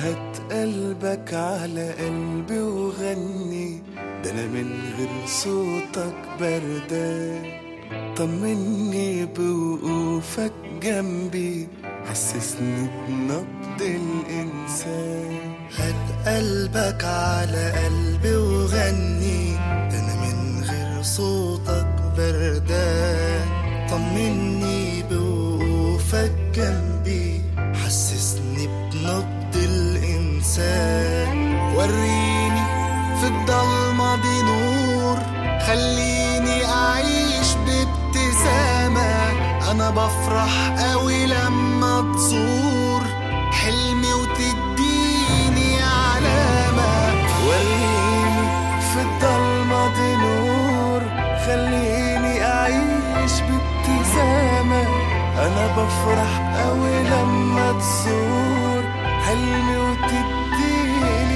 هات قلبك على قلبي وغني ده انا من غير صوتك بردان طمني بوقوفك جنبي حسسني بنبض الإنسان هات قلبك على قلبي وغني ده انا من غير صوتك بردان طمني بوقوفك جنبي حسسني بنبض الانسان وريني في الضلمة دي نور خليني اعيش بابتسامة انا بفرح قوي لما تزور حلمي وتديني علامة وريني في الضلمة دي نور خليني أعيش بابتسامة أنا بفرح أوي لما تزور حلمي وتديني